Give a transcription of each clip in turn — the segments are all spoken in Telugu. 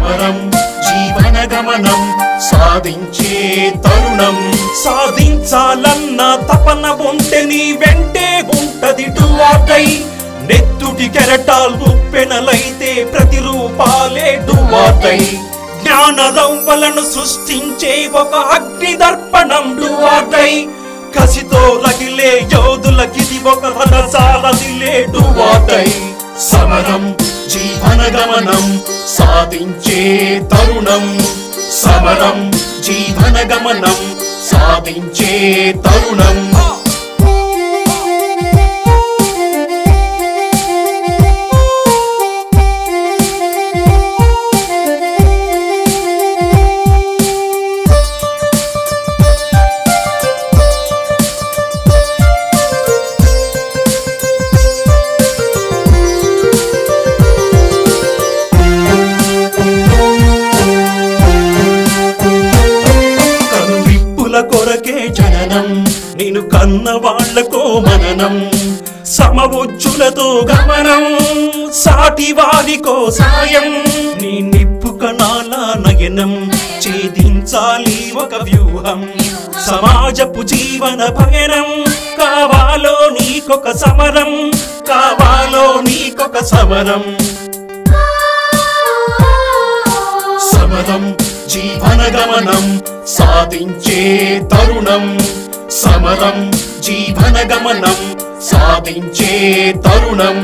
సమరం జీవన గమనం సాధించే తరుణం సాధించాలన్న తపన ఉంటే నీ వెంటే ఉంటది డువాటై నెత్తుటి కెరటాలు ఉప్పెనలైతే ప్రతిరూపాలే డువాటై జ్ఞాన రవ్వలను సృష్టించే ఒక అగ్ని దర్పణం డువాటై కసితో రగిలే యోధులకిది ఒక రథసారథిలే డువాటై సమరం జీవన గమనం సాధించే తరుణం సమరం జీవన గమనం సాధించే తరుణం కనువిప్పుల కొరకే జననం నేను కన్న వాళ్లకో మననం సమవుజ్జులతో గమనం సాటి వారికో సాయం నీ నిప్పు కణాల నయనం ఛేదించాలి ఒక వ్యూహం సమాజపు జీవన పయనం కావాలో నీకొక సమరం కావాలో నీకొక సమరం సమరం జీవన గమనం సాధించే తరుణం సమరం జీవన గమనం సాధించే తరుణం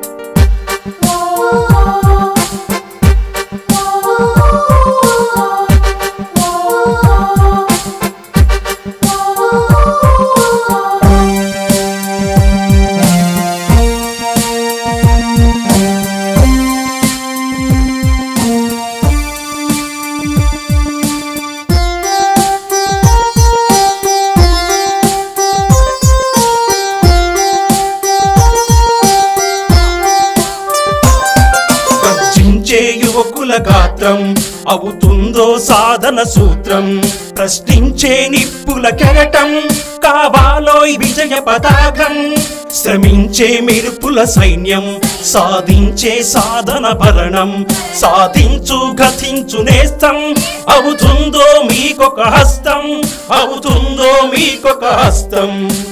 గర్జించే యువకుల గాత్రం అవుతుందో సాధన సూత్రం ప్రశ్నించే నిప్పుల కెరటం కావాలో ఈ విజయ పతాకం శ్రమించే మెరుపుల సైన్యం సాధించే సాధన భరణం సాధించు గతించు నేస్తం అవుతుందో మీకొక హస్తం అవుతుందో మీకొక హస్తం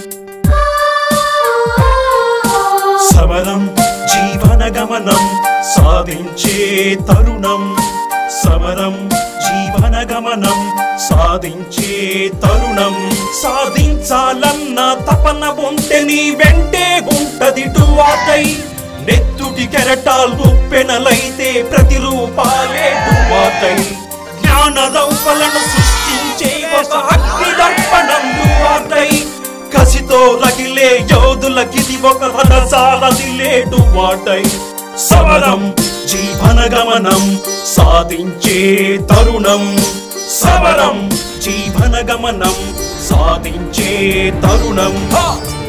సమరం జీవన గమనం సాధించే తరుణం సమరం జీవన గమనం సాధించే తరుణం సాధించాలన్న తపన ఉంటే నీ వెంటే ఉంటది డువాటై నెత్తుటి కెరటాలు ఉప్పెనలైతే ప్రతిరూపాలే డువాటై జ్ఞాన రౌపలను సృష్టించే ఒక అగ్ని దర్పణం డువాటై కసితో రగిలే యోధులకిది ఒక రథసారథిలేడు వాటై సమరం జీవన గమనం సాధించే తరుణం సమరం జీవన గమనం సాధించే తరుణం